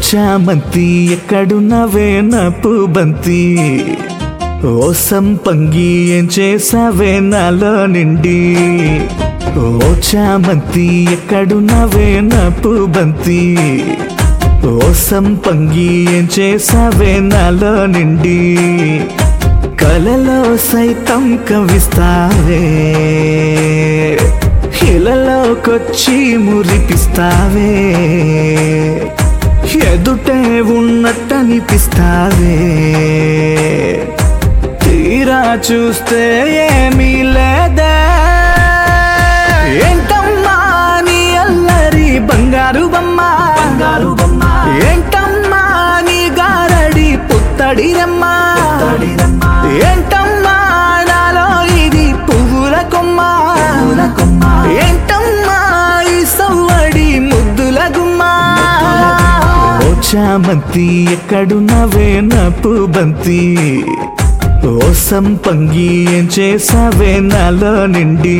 చామంతి ఎక్కడున్నవే నప్పు బంతి ఓ సంపంగి ఏం చేసావే నాలో నిండి ఓ చామంతి ఎక్కడున్నవే నప్పు బంతి ఓ సంపంగి ఏం చేసావే నాలో నిండి కలలో సైతం కవిస్తావే ఇలలోకొచ్చి మురిపిస్తావే ఎదుటే ఉన్నట్టనిపిస్తావే తీరా చూస్తే ఏమీ లేదా ఏంటమ్మా నీ అల్లరి బంగారు బొమ్మ బంగారు బొమ్మ ఏంటమ్మా నీ గారడి పుత్తడి రమ్మ ఏంటమ్మా నాలో ఇది పువ్వుల కొమ్మ ఏంటమ్మా ఈ సవ్వడి ముద్దుల గుమ్మ ఓ చామంతి ఎక్కడున్నవే నప్పు బంతి ఓ సంపంగి ఏం చేసావే నాలో నిండి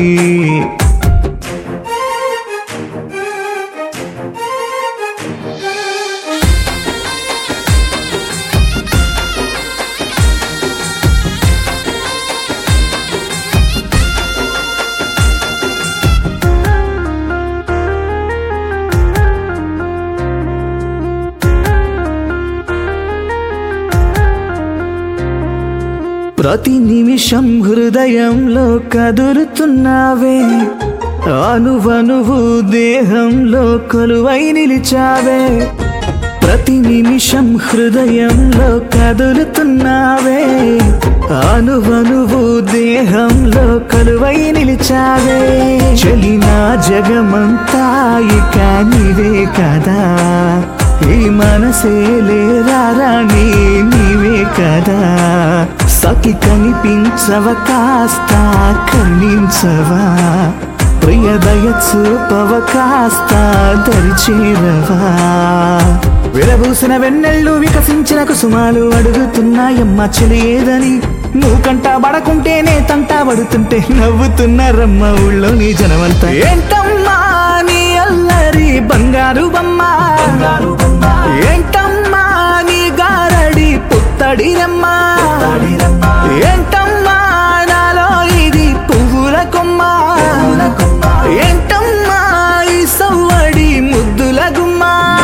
ప్రతి నిమిషం హృదయంలో కదురుతున్నావే అనువనువు దేహంలో కొలువై నిలిచావే ప్రతి నిమిషం హృదయంలో కదులుతున్నావే అనువనువు దేహంలో కొలువై నిలిచావే చెలినా జగమంతా ఇక నీవే కదా ఈ మనసే లేరారాణి నీవే కదా సఖి కనిపించవ కాస్త కరుణించవా ప్రియదయ చూపవ కాస్త దరిచేరవా విరబూసిన వెన్నెళ్ళు వికసించిన కుసుమాలు అడుగుతున్నాయమ్మ చెలి ఏదని నువ్వు కంటా పడకుంటేనే తంటా పడుతుంటే నవ్వుతున్నారమ్మ ఊళ్ళోని జనమంతా ఏంటమ్మా నీ అల్లరి బంగారు బొమ్మ ఏంటమ్మా నీ గారడి పుత్తడి రమ్మ ఏంటమ్మా నాలో ఇది పువ్వుల కొమ్మ ఏంటమ్మా ఈ సవ్వడి ముద్దుల గుమ్మ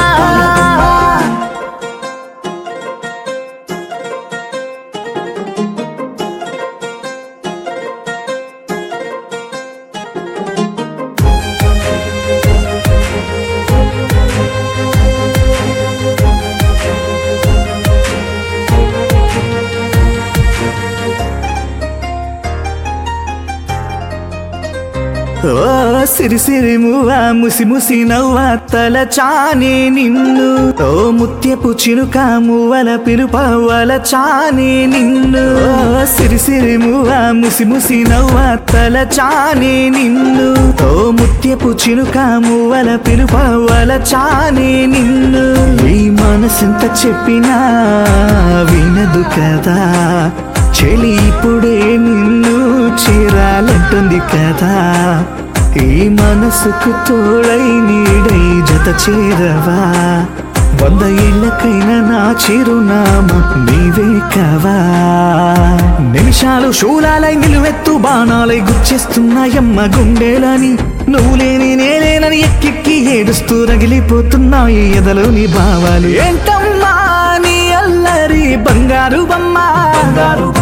ఓ సిరి సిరి మువ్వ ముసి ముసి నవ్వ తల చానే నిన్ను ఓ ముత్యపు చినుక మువ్వల పిలుపవల చానే నిన్ను ఓ సిరి సిరి మువ్వ ముసి ముసి నవ్వ తల చానే నిన్ను ఓ ముత్యపు చినుక మువ్వల పిలుపవల చానే నిన్ను ఈ మనసెంత చెప్పినా వినదు కదా చెలి ఇప్పుడే నిన్ను చేరాలంటుంది కదా ఈ మనసుకు తోడై నీడై జత చేరవా వంద ఏళ్ళకైనా నా చిరునామా నీవే కావా నిమిషాలు శూలాలై నిలువెత్తు బాణాలై గుచ్చేస్తున్నాయమ్మ గుండెలని నువ్వు లేని నేలేనని ఎక్కెక్కి ఏడుస్తూ రగిలిపోతున్నాయి ఎదలోని భావాలు ఏంటమ్మా నీ అల్లరి బంగారు బొమ్మ బంగారు